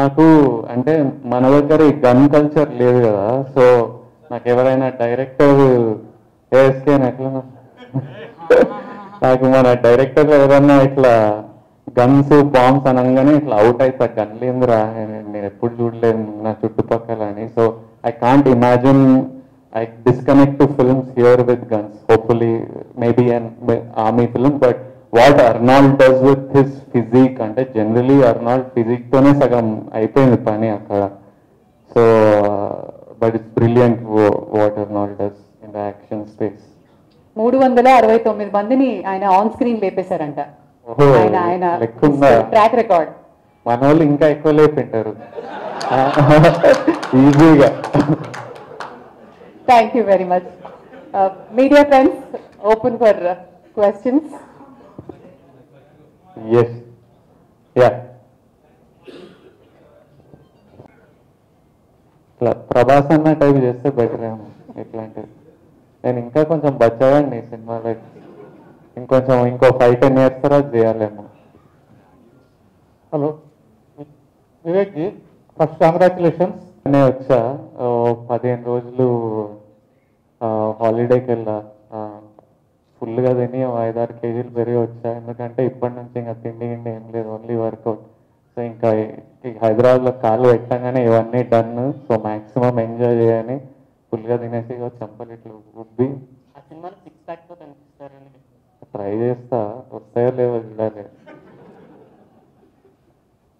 నాకు అంటే మన దగ్గర ఈ గన్ కల్చర్ లేదు కదా సో నాకు ఎవరైనా డైరెక్టర్ ఏఎస్కే ఎట్లా నాకు మన డైరెక్టర్ ఎవరన్నా ఇట్లా గన్స్ బాంబ్స్ అనగానే ఇట్లా అవుట్ అవుతా గన్ లేదురా నేను ఎప్పుడు చూడలేదు నా చుట్టుపక్కల అని so I can't imagine I disconnect to films here with guns hopefully maybe and army film but what Arnold does with his physique అంటే జనరలీ అర్నాల్డ్ ఫిజిక్ తోనే సగం అయిపోయింది పని అక్కడ so but it's brilliant what Arnold does in the action space మూడు వందల అరవై తొమ్మిది మందిని ఆయన ఆన్ స్క్రీన్ లేపేశారంట ఓహో, ఆయన ఆయన లెక్కుందా? ట్రాక్ రికార్డ్ మన వాళ్ళు ఇంకా ఎక్కువ లేపింటారు ఈజీగా thank you very much media friends open for questions yes ya ఇట్లా ప్రభాస్ అన్న టైప్ చేస్తే బెటర్ ఏమో ఇట్లాంటివి నేను ఇంకా కొంచెం బచ్చగాడిని ఈ సినిమాలో ఇంకొంచెం ఇంకో ఫైవ్ టెన్ ఇయర్స్ తర్వాత చేయాలేమో hello Vivek ji first congratulations నేను వచ్చా ఓ పదిహేను రోజులు హాలిడేకి వెళ్ళా ఫుల్గా తిని ఓ ఐదారు కేజీలు పెరిగి వచ్చా ఎందుకంటే ఇప్పటి నుంచి ఇంకా తిండి గిండి ఏం లేదు ఓన్లీ వర్కౌట్ సో ఇంకా ఈ హైదరాబాద్లో కాలు పెట్టగానే ఇవన్నీ డన్ సో మాక్సిమం ఎంజాయ్ చేయని ఫుల్గా తినేసి ఇగో చెంపలు ఇట్లా ఉబ్బి ఆ సినిమాలో సిక్స్ ప్యాక్ తో కనిపిస్తారని ట్రై చేస్తా వస్తాయో లేవో చూడాలి